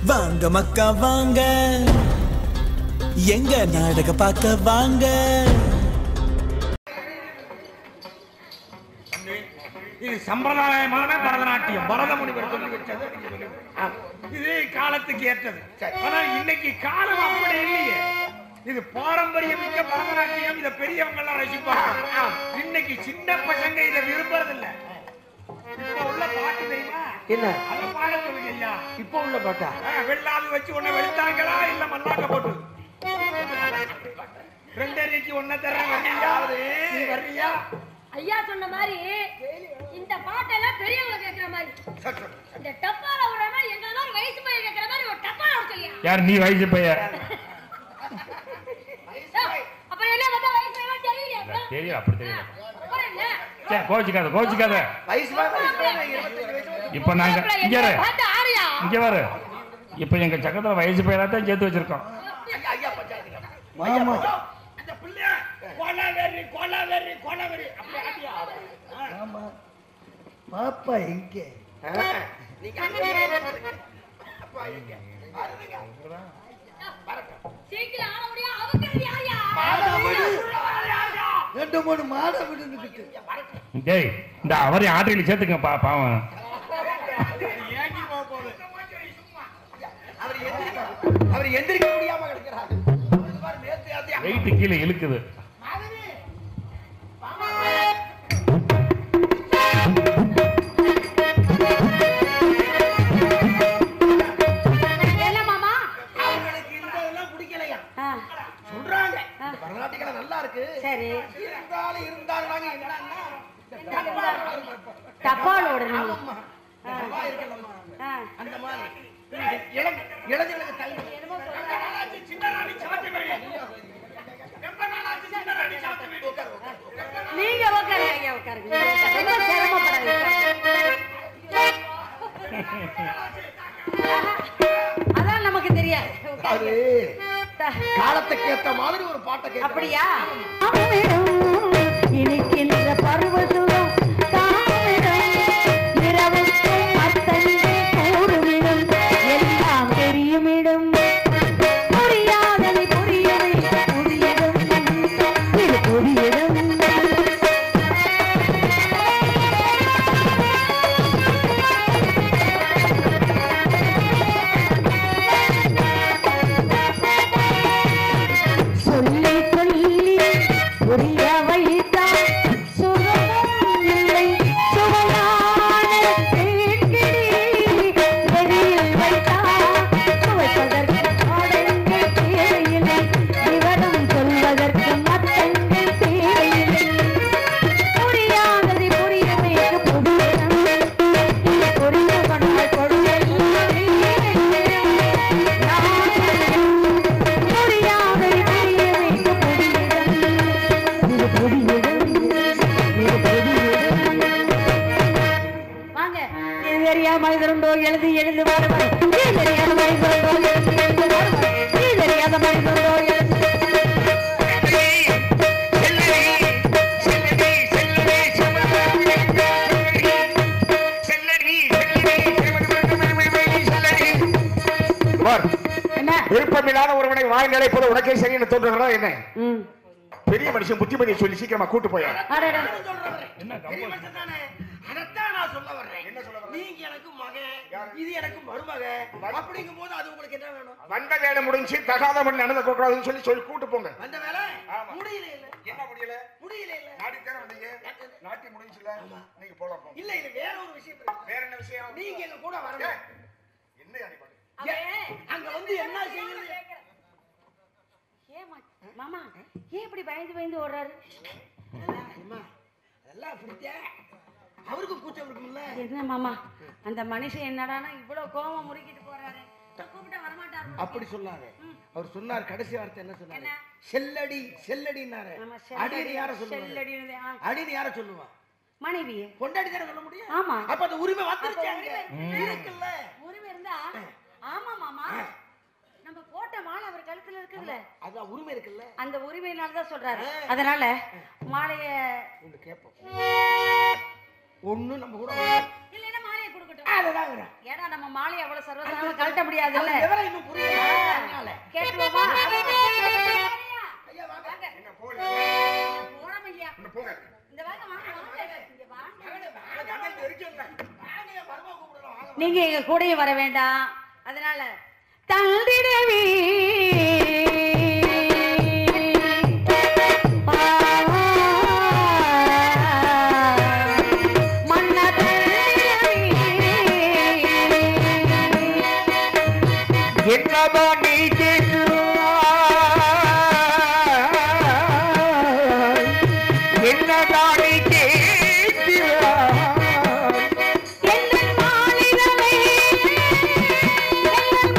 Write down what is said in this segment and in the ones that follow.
வாங்க மக்கா வாங்க எங்க நாடக பார்க்க வாங்க இது சம்பிரதாயமான பரதநாட்டியம் பரத முனிவர் சொல்லி வச்சது நீங்க சொல்லி ஆ. இது காலத்துக்கு ஏற்றது ஆனா இன்னைக்கு காலம் அப்படி இல்லையே இது பாரம்பரியமிக்க பரதநாட்டியம் இத பெரியவங்க எல்லாம் ரசிப்பாங்க இன்னைக்கு சின்ன பசங்க இத விரும்புறது இல்ல இப்ப உள்ள பாட்டு தெரியுமா என்ன அத பாட சொல்லுங்க ஐயா இப்போ உள்ள பாட்டா ஆ, வெள்ளாது வச்சு உன்னை வெளுத்தாங்களா இல்ல மல்லாக்க போட்டு ரெண்டரைக்கு ஒன்ன தர வர்றியா நீ வர்றியா ஐயா சொன்ன மாதிரி இந்த பாட்டெல்லாம் பெரியவங்க கேக்குற மாதிரி இந்த டப்பால விடாம எங்க மாதிரி வயசு பையன் கேக்குற மாதிரி ஒரு டப்பால விட சொல்லியா யார் நீ வயசு பையன் அப்புறம் என்ன பார்த்தா வயசு பையன் தெரியல தெரியும் அப்படி தெரியும் அப்புறம் என்ன சே கோச்சிக்காத கோச்சிக்காத வயசு பா- வயசு பையனா, இருபத்தஞ்சு வயசு பையன். இப்ப நாங்க அப்புறம் இங்க என்ன இரு. பார்த்து ஆறியா இங்க வரு இப்ப எங்க சக்கத்துல வயசு பையனா தான் சேர்த்து வச்சிருக்கோம் ஐயா, ஐயா, பஞ்சாயத்து. மாமா அந்த பிள்ளைய கொலவெறி கொலவெறி கொலவெறி அப்படி ஆட்டியா ஆமா பாப்பா எங்கே ஆ, நீங்க அப்பா, இங்க. சீக்கிரம் ஆட முடியும் அவங்க யாரியா ரெண்டு மூணு மாடை விடுந்துக்கிட்டு டேய் இந்த அவரையும் ஆட்டையில சேர்த்துங்க பா பாவம் அவர் எந்திரிக்க அவர் எந்திரிக்க முடியாம கிடக்கிறாரு இது பாரு, நேத்து யாத்தையா வெயிட் கீழே இழுக்குது என்ன மாமா அவங்களுக்கு இந்த இதெல்லாம் பிடிக்கலையா ஆ, சொல்றாங்க இந்த பரதநாட்டியம் நல்லா இருக்கு சரி இருந்தாலும் இருந்தாங்க என்னன்னா டப்பால் ஓடணும் நல்லா இருக்கணும்மா. ஆ, அந்த மாதிரி இளம் இளைஞர்களுக்கு தள்ளி நீங்க உட்காருங்க ஐயா உட்காருங்க ரொம்ப சிரமப்படாதீங்க அதான் நமக்கு தெரியாது அது காலத்துக்கு ஏத்த மாதிரி ஒரு பாட்டை கேட்க அப்படியா இனிக்கின்ற பருவசுகம் தாமிரம் இரவுக்கும் அத்தங்கே கூடுமிடம் எல்லாம் தெரியுமிடம் புரியாததை புரியவை புரியடும் இது புரியடும் சொல்லி சொல்லி புரிய வைத்தார் சுகமும் இல்லை சுவையான தேன்கிளி வெளியில் வைத்தார் சுவைப்பதற்கு பாடங்கள் தேவையில்லை விவரம் சொல்வதற்கு மத்தங்கள் தேவையில்லை புரியாததை புரிய வைக்க புதியம் புரிந்து கொண்டால் கொடுமையில் புரியாததை புரிய வைக்க புதியம் இது புதியிடம் இது புதியிடம் வாங்க இது தெரியாமல் இருந்தோ எழுதி எழுந்து வருவார் இது தெரியாமல் இருந்தோ எழுதி எழுந்து வருவார் இது தெரியாமல் இருந்தோ எழுதி என்ன விருப்பமில்லாத ஒருவனை வாய் நிலைப்பது உனக்கே சரின்னு தோன்றுகிறதா என்ன ம் பெரிய மனுஷன் புத்திமதியை சொல்லி சீக்கிரமா கூட்டு போயா அடடா பெரிய மனுஷன் தானே அதைத்தான் நான் சொல்ல வர்றேன் என்ன சொல்ல வர்றேன் நீங்க எனக்கு மகன் இது எனக்கு மருமக அப்படிங்கும் போது அது உங்களுக்கு என்ன வேணும் வந்த வேலை முடிஞ்சு தகாத மணி நடந்து கூடாதுன்னு சொல்லி சொல்லி கூட்டு போங்க அந்த வேலை முடியல இல்ல என்ன முடியல முடியல இல்ல நாட்டித்தானே வந்தீங்க நாட்டி முடிஞ்சுல நீங்க போலாம் போங்க. இல்ல இது வேற ஒரு விஷயம் இருக்கு. வேற என்ன விஷயம் நீங்க எங்க கூட வரணும் என்ன அடிப்படை ஏன், அங்க வந்து என்ன செய்யுது ஏமா மாமா ஏன் இப்படி பயந்து பயந்து ஓடுறாரு அம்மா, அதெல்லாம் அப்படித்தான் அவருக்கும் கூச்சம் இருக்கும்ல என்ன மாமா அந்த மனுஷன் என்னடானா இவ்வளவு கோவம் முறுக்கிட்டு போறாரு கூப்பிட்டா வரமாட்டாரு அப்படி சொல்லாத அவர் சொன்னார் கடைசி வார்த்தை என்ன சொன்னாரு என்ன? செல்லடி செல்லடினாரு ஆமா, அடின்னு யார சொல்லுவாங்க செல்லடின்னு ஆ, அடின்னு யார சொல்லுவான் மனைவி கொண்டாடி தானே சொல்ல முடியும் ஆமா. அப்ப அந்த உரிமை வந்துருச்சு அப்ப அங்க. உரிமை இருக்குல்ல உரிமை இருந்தா ஆமா மாமா நம்ம போட்ட மாலை அவர் கழுத்துல இருக்குதுல்ல அதான் உரிமை இருக்குல்ல அந்த உரிமையினால தான் சொல்றாரு அதனால மாலைய ஒண்ணு கேட்போம் ஒண்ணு நம்ம கூட வரணும். இல்லைன்னா மாலையை கொடுக்கட்டும் அதுதாங்கிறேன் ஏன்னா நம்ம மாலை அவ்வளவு சர்வசாதாரணமா கழட்ட முடியாதுல்ல அது விவரம் இன்னும் புரியல அதனால. கேட்டுருவோமா ஐயா வாங்க போனோம் ஐயா போங்க இந்த வாங்க வாங்க வாங்க இங்க வாங்க வாங்க, இருக்கேங்க. வாங்க, என் மருமக கூப்பிடுறோம், வாங்க. நீங்க எங்க கூடயே வர வேண்டாம் அதனால தந்திடவே மன்ன என்னதான் நீ கேட்கிறாய் என்னதான் நீ கேட்கிறாய் எங்கள் மாளிகளே எங்கள்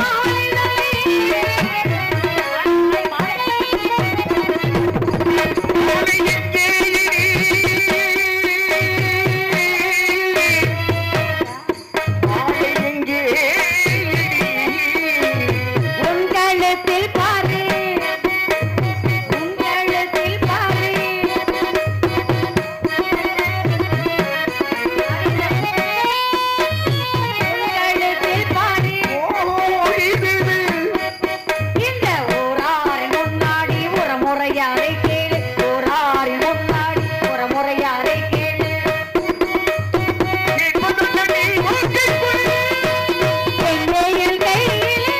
மாளிகளே அதை எங்கே அதை எங்கே உங்களத்தில் பாரு உங்களத்தில் பாரு உங்களத்தில் பாரு இந்த ஊராரின் முன்னாடி ஒரு முறையாரை கேளு ஊராரின் முன்னாடி ஒரு முறையாரை கேளு எங்கேயில் கையிலே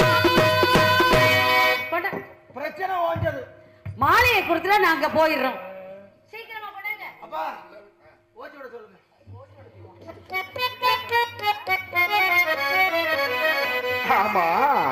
கொண்டா. பிரச்சனை ஓஞ்சது மாலையை கொடுத்துட்டா நாங்க போயிடுறோம் சீக்கிரமா கொண்டாங்க அப்பா ஓச்சி விட சொல்லுங்க ஆமா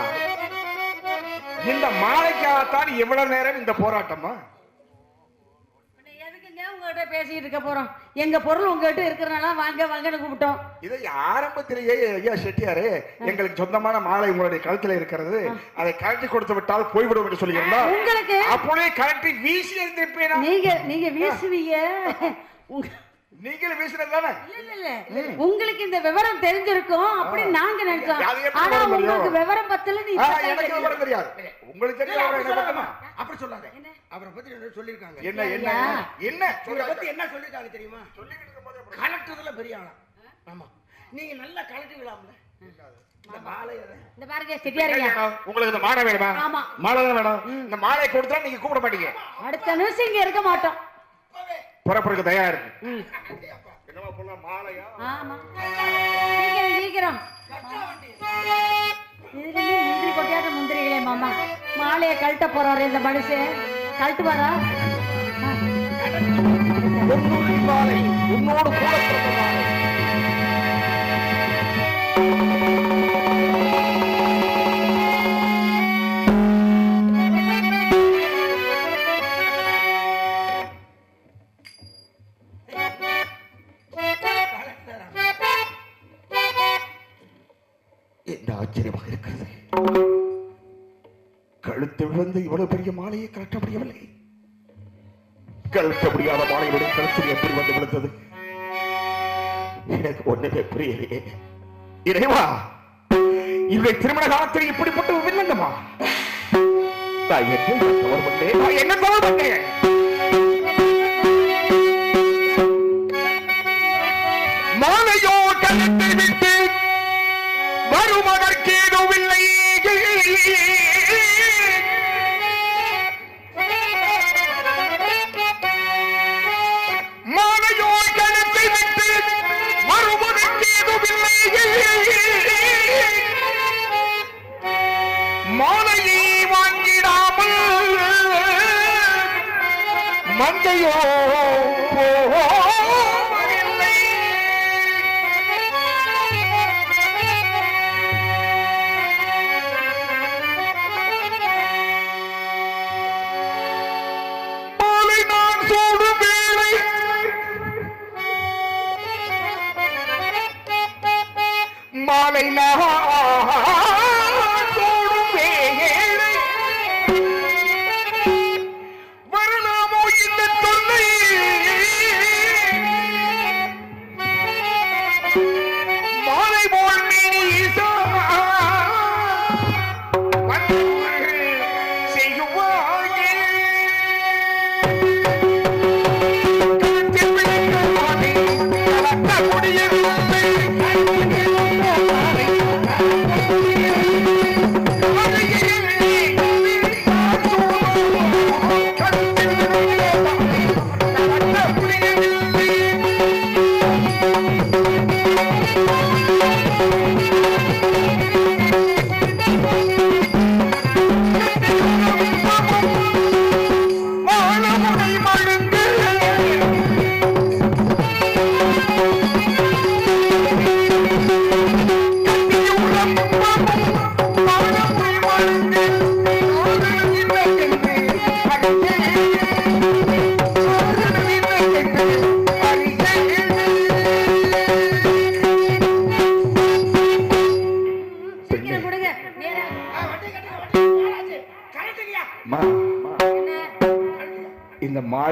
இந்த மாலைக்காகத்தான் இவ்வளவு நேரம் இந்த போராட்டமா எதுக்குங்க உங்ககிட்ட பேசிட்டு இருக்க போறோம் எங்க பொருள் உங்ககிட்ட இருக்கிறனால வாங்க வாங்கன்னு கூப்பிட்டோம் இதை ஆரம்பத்திலேயே ஐயா செட்டியாரே எங்களுக்கு சொந்தமான மாலை உங்களுடைய கழுத்துல இருக்கிறது அதை கழட்டி கொடுத்து விட்டால் போய்விடும் என்று சொல்லியிருந்தால் உங்களுக்கு அப்படியே கழட்டி வீசி எறிந்திருப்பேனா நீங்க நீங்க வீசுவீங்க உங்க நீங்களும் வீசினது தானே இல்ல இல்ல இல்ல உங்களுக்கு இந்த விவரம் தெரிஞ்சிருக்கும் அப்படி நாங்க நினைச்சோம் அது எப்படி ஆனா விவரம் உங்களுக்கு தெரியும்? விவரம் பத்தல நீ ஆ, எனக்கு விவரம் தெரியாது உங்களுக்கு இல்ல, தெரியும் அப்படி எனக்கு சொல்லாதம்மா. பக்கமா? அப்படி சொல்லாத அவரை பத்தி என்ன சொல்லிருக்காங்க என்ன என்ன ஐயா. என்ன இவரை சொல்லுங்க. பத்தி என்ன சொல்லிருக்காங்க தெரியுமா சொல்லிக்கிட்டு இருக்கும்போது அப்புறம் கலட்டுறதுல பெரிய ஆளா ஆமா நீங்க நல்லா கலட்டுவீங்களாம்ல இந்த மாலை எதை? இந்த பாருங்க செட்டியாரியா வேணும். உங்களுக்கு இந்த மாலை வேணுமா ஆமா. மாலை தான் வேணும் இந்த மாலையை கொடுத்தா நீங்க கூப்பிட மாட்டீங்க அடுத்த நிமிஷம் இங்க இருக்க மாட்டோம் புறப்புறக்கு தயாரா இருக்கு என்னமா பொண்ணா மாலையா ஆமா சீக்கிரம் சீக்கிரம் இதுல இருந்து முந்திரி கொட்டியாட்ட முந்திரிகளே மாமா மாலையை கழட்ட போறாரு இந்த மனுஷன் கழட்டு வரா பொன்னுரி மாலை உன்னோடு கூட பிறந்த மாலை என்ன ஆச்சரியமாக இருக்கிறது கழுத்து விழுந்து இவ்வளவு பெரிய மாலையை கழட்ட முடியவில்லை கழட்ட முடியாத மாலையுடைய கழுத்தில் எப்படி வந்து விழுந்தது எனக்கு ஒண்ணுமே புரியலையே இறைவா இவை திருமண காலத்தில் இப்படிப்பட்ட வில்லங்கமா நான் என்ன தவறு பண்ணேன் நான் என்ன தவறு பண்ணேன் மாலையோ கழுத்தை விட்டு வருவதற்கேதுமில்லை மாலையோ கழுத்தை விட்டு வருவதற்கேதுமில்லை மாலையை வாங்கிடாமல் மங்கையோ போவதில்லை மாலை நான் சூடும் வேளை மாலை நான் சூடும் வேளை வரலாமோ இந்த தொல்லை மாலை போல் நீசா வந்தவர்கள் செய்யுவார்கள் கழுத்தில் விழுந்த மாலை கலக்க முடியவில்லை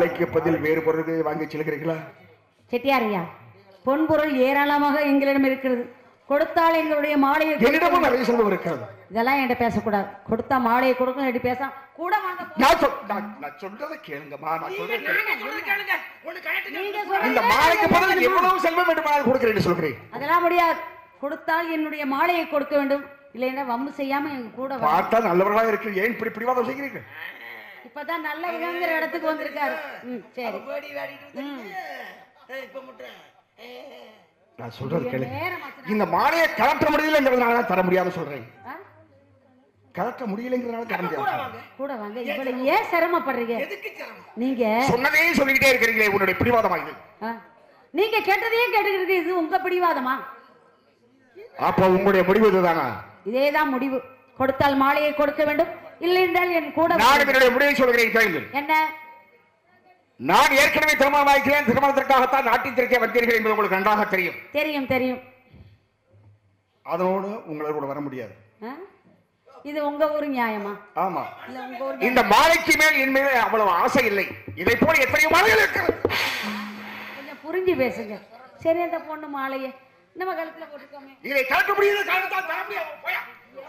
மாலைக்கு பதில் வேறு பொருள்களை வாங்கி செல்கிறீர்களா செட்டியாரையா பொன்பொருள் ஏராளமாக எங்களிடம் இருக்கிறது கொடுத்தால் எங்களுடைய மாலையை என்னிடமும் நிறைய செல்வம் இருக்கிறது இதெல்லாம் என்கிட்ட பேசக்கூடாது கொடுத்தா மாலையை கொடுக்கும் என்கிட்ட பேச கூட வாங்க போ. நான் சொல் நான் நான் சொல்றதை கேளுங்கம்மா நான் சொல்றதை கேளுங்க. நாங்க சொல்றது கேளுங்க ஒண்ணு கழட்டுங்க நீங்க இந்த சொல்றது மாலைக்கு பதில் எவ்வளவு செல்வம் வேண்டுமானாலும் கொடுக்கிறேன் சொல்கிறேன் அதெல்லாம் முடியாது கொடுத்தால் என்னுடைய மாலையை கொடுக்க வேண்டும் இல்லைன்னா வம்பு செய்யாம எங்க கூட வா பார்த்தா நல்லவர்களாக இருக்கு ஏன் இப்படி பிடிவாதம் செய்கிறீர்கள் இப்பதான் நல்ல விதங்கிற இடத்துக்கு வந்திருக்காரு ம் சரி வேடி வேடிட்டு வந்துருக்கீங்க. ஏய், இப்ப முட்டுறேன் ஏய். நான் சொல்றது கேளுங்க நேரமாச்சு இந்த மாலையை கலட்ட முடியலங்கிறதுனால தான் தர முடியாதுன்னு சொல்றேன் ஆ? கலட்ட முடியலங்கிறதுனால தர முடியாது கூட வாங்க இவ்வளவு ஏன் சிரமப்படுறீங்க எதுக்கு சிரமம் நீங்க சொன்னதே சொல்லிக்கிட்டே இருக்கிறீங்களே உன்னுடைய பிடிவாதமா இது ஆ? நீங்க கேட்டதையே கேட்டுக்கிட்டு இது உங்க பிடிவாதமா அப்ப உங்களுடைய முடிவு இதுதானா இதேதான் முடிவு கொடுத்தால் மாலையை கொடுக்க வேண்டும் இல்லை என்றால் என் கூட நான் வாருங்கள். என்னுடைய முடிவை சொல்கிறேன் கேளுங்கள் என்ன நான் ஏற்கனவே திருமணம் ஆகிறேன் திருமணத்திற்காகத்தான் நாட்டிற்கே வந்தீர்கள் என்பது உங்களுக்கு நன்றாக தெரியும் தெரியும் தெரியும் அதனோடு உங்களோட வர முடியாது ஆ? இது உங்க ஊர் நியாயமா ஆமா இல்ல உங்க ஊர் இந்த மாலைக்கு மேல் என் மீது அவ்வளவு ஆசை இல்லை இதை போல எத்தனையோ மாலைகள் இருக்கிறது கொஞ்சம் புரிஞ்சு பேசுங்க சரி அந்த பொண்ணு மாலையை நம்ம கழுத்துல போட்டுக்கோமே இதை கலக்க முடியாது காரணத்தால் தர முடியாது போயா.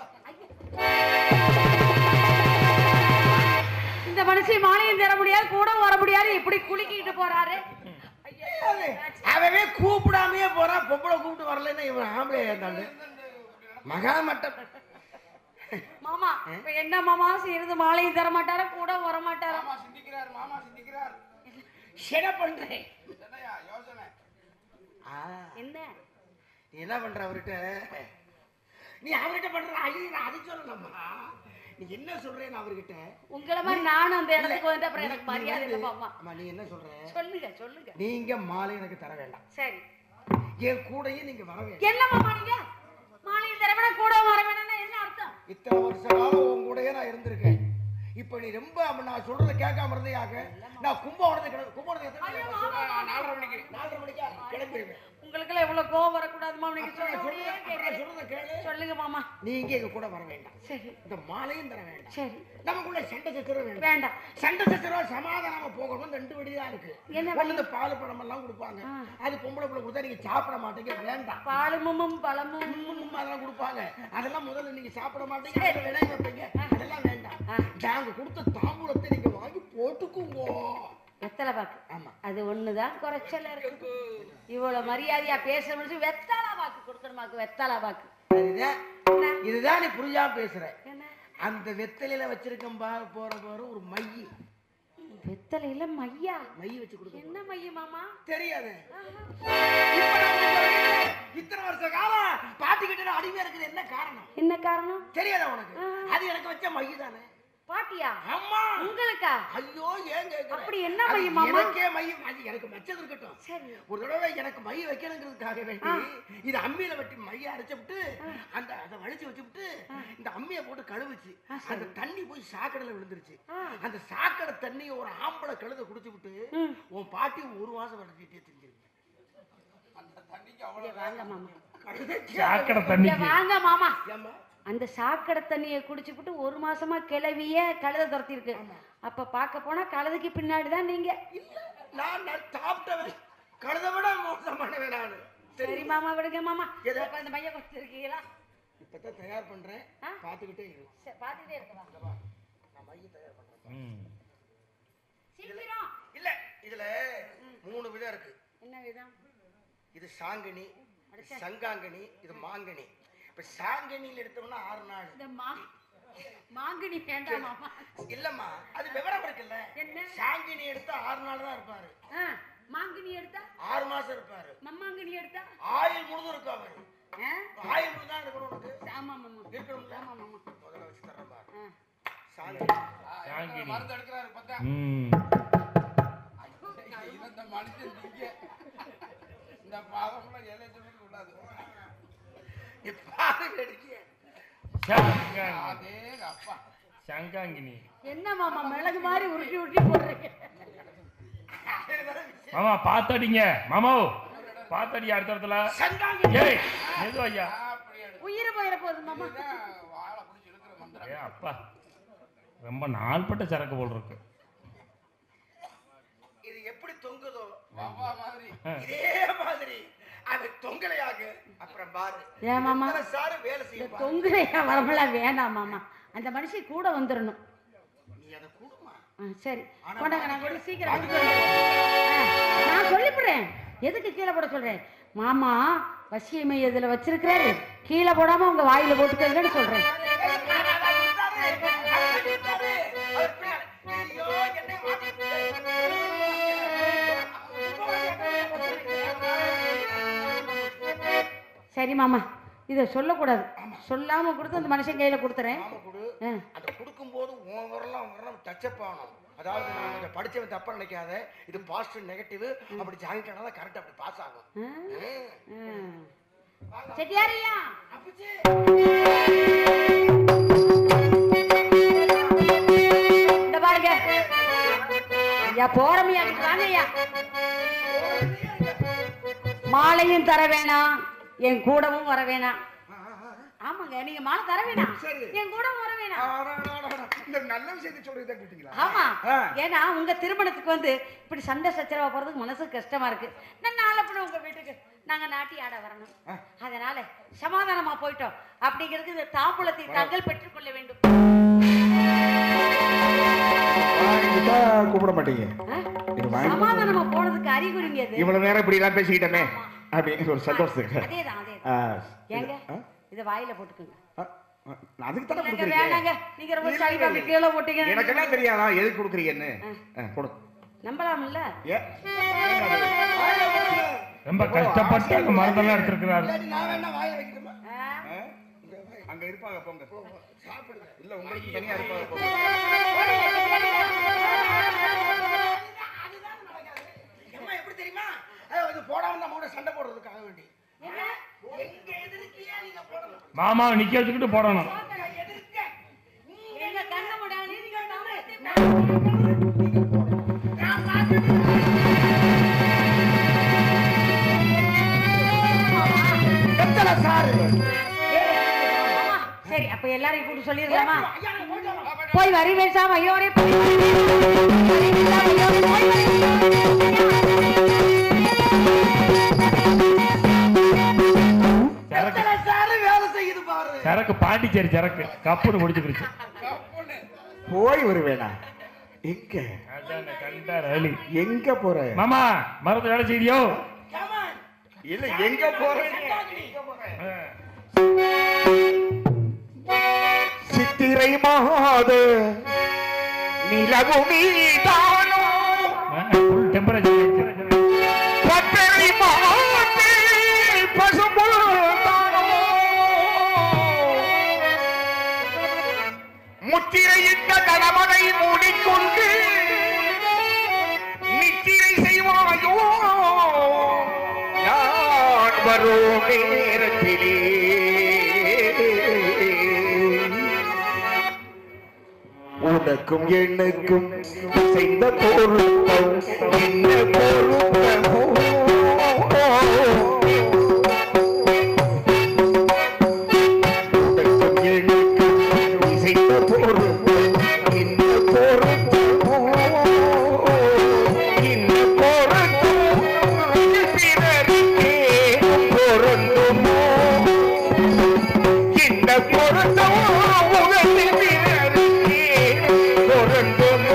இந்த மனுஷன் மாலையும் தர முடியாது கூட வர முடியாது இப்படி குலுக்கிட்டு போறாரு அவவே கூப்பிடாமயே போறான் பொம்பளை கூப்பிட்டு வரலன்னா இவன் ஆம்பளை இருந்தாண்டு மகா மட்டம் மாமா இப்ப என்ன மாமா செய்யறது மாலையும் தர மாட்டாரா கூட வர மாட்டாரா என்ன பண்றேன் ஆ, என்ன நீ என்ன பண்ற அவர்கிட்ட நீ அவர்கிட்ட பண்ற ஐயோ நான் அதை சொல்லலம்மா நீ என்ன சொல்றேன் அவர்கிட்ட உங்களை மாதிரி நானும் அந்த இடத்துக்கு வந்து அப்புறம் எனக்கு மரியாதை இல்லை மாமா அம்மா நீ என்ன சொல்ற சொல்லுங்க சொல்லுங்க நீங்க மாலை எனக்கு தர வேண்டாம் சரி என் கூடயே நீங்க வர வேண்டாம் என்ன மாமா நீங்க மாலையும் தர வேணா கூட வர வேணாம்னா என்ன அர்த்தம் இத்தனை வருஷ காலம் உன் கூடயே நான் இருந்திருக்கேன் இப்ப நீ ரொம்ப அப்ப நான் சொல்றதை கேட்காம இருந்தையாக நான் கும்பகோணத்துக்கு கிளம்பி கும்பகோணத்துக்கு எத்தனை மணிக்கு பஸ்? நாலரை மணிக்கு நாலரை மணிக்கா கிளம்பிடுவேன் உங்களுக்கெல்லாம் எவ்வளவு கோவம் வரக்கூடாது மாமா நீங்க அப்புறம் நான் சொல்லுங்க சொல்றதை- அப்புறம் நான் சொல்றதை கேளு சொல்லுங்க மாமா நீங்க எங்க கூட வர வேண்டாம் சரி இந்த மாலையும் தர வேண்டாம் சரி நமக்குள்ள சண்டை சச்சரவு வேண்டாம் வேண்டாம் சண்டை சச்சரவா சமாதானமா போகணும் ரெண்டு வழிதான் இருக்கு என்ன ஒண்ணு இந்த பால் பழம் எல்லாம் கொடுப்பாங்க அது பொம்பளை பிள்ளை கொடுத்தா நீங்க சாப்பிட மாட்டீங்க வேண்டாம் பாலுமும் பழமும் உம் உம் அதெல்லாம் கொடுப்பாங்க அதெல்லாம் முதல்ல நீங்க சாப்பிட மாட்டீங்க அதுல விலை வைப்பீங்க அதெல்லாம் வேண்டாம் நாங்க கொடுத்த தாம்பூலத்தை நீங்க வாங்கி போட்டுக்குங்க வெத்தலை பாக்கு ஆமா அது ஒண்ணுதான் குறைச்சல இருக்கு இவ்வளவு மரியாதையா பேச முடிச்சு வெத்தலை பாக்கு கொடுக்கணுமாக்கு வெத்தலை பாக்கு அதுதான் இதுதான் நீ புரியாம பேசுற என்ன அந்த வெத்தலையில வச்சிருக்கேன் பா போற போற ஒரு மை வெத்தலையில மையா மை வச்சு கொடுக்க என்ன மைய மாமா தெரியாது இப்ப நான் உங்களுக்கு சொல்றேன், இத்தனை வருஷ காலம் பாட்டிக்கிட்ட அடிமையா இருக்குது என்ன காரணம் என்ன காரணம் தெரியாதா உனக்கு அது எனக்கு வச்ச மை தானே பாட்டியா ஆமா உங்களுக்கா ஐயோ ஏன் கேக்குற? அப்படி என்ன அது மை மாமா? எனக்கே மை அது எனக்கு வச்சது இருக்கட்டும் சரி ஒரு தடவை எனக்கு மை வைக்கணுங்கிறதுக்காக வேண்டி இது அம்மியில வெட்டி மைய அரைச்சு விட்டு அந்த அதை வலிச்சு வச்சு விட்டு இந்த அம்மியை போட்டு கழுவுச்சு அந்த தண்ணி போய் சாக்கடையில விழுந்துருச்சு அந்த சாக்கடை தண்ணியை ஒரு ஆம்பளை கழுத குடிச்சு விட்டு உன் பாட்டி ஒரு மாசம் வளர்த்திட்டே செஞ்சிருக்கு இங்க வாங்க மாமா சாக்கடை இங்க தண்ணிக்கு வாங்க மாமா ஏம்மா அந்த சாக்கடை தண்ணியை குடிச்சுப்புட்டு ஒரு மாசமா கிளவிய கழுத துரத்தி இருக்கு அப்ப பார்க்க போனா கழுதைக்கு பின்னாடி தான் நீங்க இல்ல நான் நான் சாப்பிட்டவன் கழுத விட மோசமானவன் நானு சரி மாமா விடுங்க மாமா எது? இப்ப இந்த மைய கொடுத்துருக்கீங்களா இப்பதான் தயார் பண்றேன் ஆ? பாத்துக்கிட்டே இரு சரி, பாத்துட்டே இருக்கவா நான் மைய தயார் பண்றேன் ம். சீக்கிரம் இல்ல இதுல மூணு விதம் இருக்கு என்ன விதம் இது சாங்கனி இது சங்காங்கனி இது மாங்கனி இப்ப சாங்கனியில் எடுத்தோம்னா ஆறு நாள் இந்த மா மாங்கனி வேண்டாம் மாமா இல்லம்மா அது விவரம் இருக்குல்ல என்ன? சாங்கினி எடுத்தா ஆறு நாள் தான் இருப்பாரு ஆ, மாங்கனி எடுத்தா ஆறு மாசம் இருப்பாரு மம்மாங்கனி எடுத்தா ஆயுள் முழுதும் இருக்கும் அவரு ஆ? ஆயுள் முழுதும் தான் இருக்கணும் உனக்கு ஆமா மாமா இருக்கணும்ல ஆமா மாமா முதல்ல வச்சு தர்றேன் பாரு ஆ. சாங்கினி சாங்கினி. ம். நீ பாரு வேடிக்கைய சங்காங்கி. சங்காங்கினி என்ன மாமா மிளகு மாதிரி உருட்டி உருட்டி போடுறீங்க மாமா பாத்தடிங்க மாமா பாத்தடி அடுத்த இடத்துல சங்காங்கினி ஏய் எது ஐயா உயிர் போயிட போகுது மாமா ஏ அப்பா ரொம்ப நாள்பட்ட சரக்கு போல் இருக்கு பாபா மாதிரி இதே மாதிரி அது தொங்கலையாக அப்புறம் பாரு ஏன் மாமா எத்தனை சாரு வேலை இந்த செய்ய பாரு. தொங்குறையா வரமெல்லாம் வேண்டாம் மாமா அந்த மனுஷன் கூட வந்துடணும் நீ அதை கொடுமா ஆ, சரி கொண்டாங்க நான் கூட சீக்கிரம் எடுத்துட்டு வரேன். ஆ, நான் சொல்லிவிடுறேன் எதுக்கு கீழே போட சொல்றேன் மாமா வசியமை இதுல வச்சிருக்கிறாரு கீழே போடாம உங்க வாயில போட்டுக்கங்கன்னு சொல்றேன் சரி மாமா இதை சொல்லக்கூடாது சொல்லாம கொடுத்து அந்த மனுஷன் கையில கொடுத்துறேன் ஆ, அதை கொடுக்கும்போது உன் வரலாம் வரலாம் டச்சப் ஆகணும் அதாவது நான் இதை படிச்சவன் தப்பா நினைக்காத இது பாசிட்டிவ் நெகட்டிவ் அப்படி ஜாயின் பண்ணா தான் கரெக்ட் அப்படி பாஸ் ஆகும் ஆ, ம். ஆ. செட்டியாரையா அப்பச்சி. இந்த பாருங்க ஐயா போறமையா வாங்க ஐயா மாலையும் தர வேணாம் என் கூடவும் வர வேணாம் ஆமாங்க நீங்க மாலை தர வேணாம் சரி. என் கூடவும் வர வேணாம் ஆடாடாடாடா. இந்த நல்ல விஷயத்தை சொல்றதை கூட்டிங்களா ஆமா ஆ. ஏன்னா உங்க திருமணத்துக்கு வந்து இப்படி சண்டை சச்சரவா போறதுக்கு மனசு கஷ்டமா இருக்கு நான் நாளை பின்ன உங்க வீட்டுக்கு நாங்க நாட்டி ஆட வரணும் அதனால சமாதானமா போயிட்டோம் அப்படிங்கிறது இந்த தாம்பூலத்தை தாங்கள் பெற்றுக்கொள்ள வேண்டும் வாங்கிட்டா கூப்பிட மாட்டீங்க ஆ? இது வாங்கி சமாதானமா போனதுக்கு அறிகுறிங்க அது இவ்வளவு நேரம் இப்படி எல்லாம் பேசிக்கிட்டோமே அப்படின்னு ஒரு சந்தோஷத்துக்கு அதேதான் அதேதான் ஆ, ஏங்க ஆ? இத வாயில போட்டுக்கோங்க ஆ, ஆ, அதுக்கு தானே இல்லைங்க, கொடுக்குறீங்க வேணாங்க நீங்க ரொம்ப இல்ல, சளிப்பா இல்ல, கீழே போட்டீங்க எனக்கு என்ன தெரியாதா எதுக்கு கொடுக்குறீங்கன்னு ஆ, கொடு நம்பலாம்ல ஏ ரொம்ப கஷ்டப்பட்டு அந்த மருந்தெல்லாம் எடுத்திருக்கிறாரு இல்லாட்டி நான் வேணா வாயில வைக்கணுமா ஆ? ஆ? அங்க இருப்பாங்க போங்க இல்ல உங்களுக்கு தனியா இருப்பாங்க போங்க அம்மா எப்படி தெரியுமா அஹ் இது போடாம நம்ம கூட சண்டை போடுறதுக்காக வேண்டி எங்க எதிர்க்கையா நீங்க போடணும் மாமா நிக்க வச்சுக்கிட்டு போடணும் எங்க கண்ணை மூடாம நீங்க தாம்பூலத்தை எத்தனை சாரு ஆமா, சரி அப்ப எல்லாரையும் கூட்டு சொல்லிடலாமா போய் வரி பேசாம ஐயோரே போய் வரி பேசாம ஐயோரே போய் வரி சரக்கு எத்தனை சாரு வேலை செய்யுது பாரு சரக்கு பாண்டிச்சேரி சரக்கு கப்புன்னு முடிச்சுக்கிடுச்சு போய் வருவேனா எங்க அதானே, கண்டார் அலி எங்க போற மாமா மருந்து வேலை செய்தியோ Come on. இல்ல எங்க போற ஆ. சித்திரை மாத நிலவு நீதானோ ஃபுல் டெம்பரேச்சர் பத்தரை மாதே பசும்புல் தானோ முத்திரையிட்ட கணவனை மூடிக்கொண்டு நித்திரை செய்வாயோ நான் வரும் நேரத்திலே உனக்கும் எனக்கும் செய்த பொருத்தம் என்ன பொருத்தமோ உனக்கும் எனக்கும் செய்த பொருத்தம் என்ன பொருத்தமோ என்ன பொருத்தம் பிறருக்கே பொருந்துமோ இந்த பொருத்தம் உலகில் பிறருக்கே பொருந்துமோ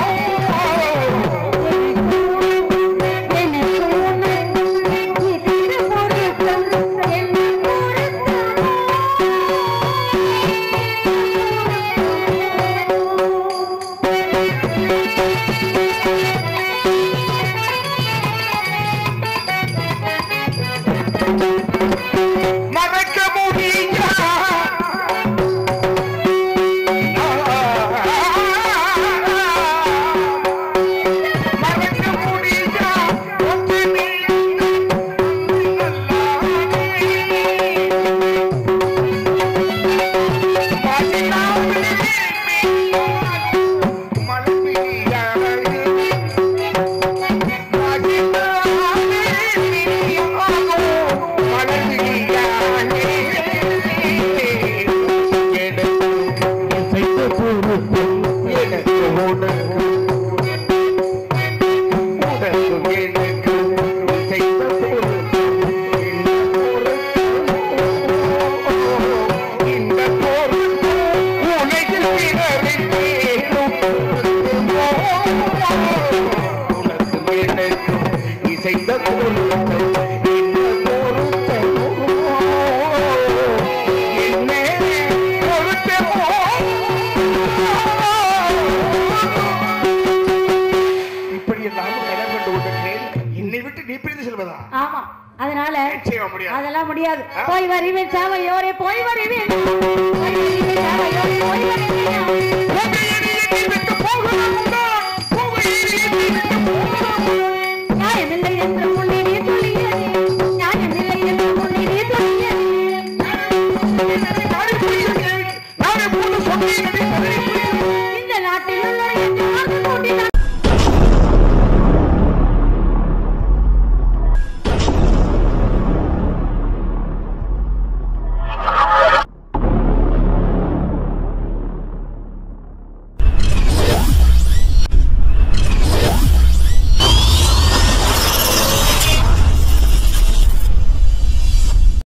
மறக்க முடியா மறக்க முடியா ஒன்றுமே மலர்பிரியாளே நிச்சயமா முடியாது அதெல்லாம் முடியாது போய் வருவேன் சாவையோரே போய் வருவேன் போய் வருவேன் சாவையோரே போய் வருவேன்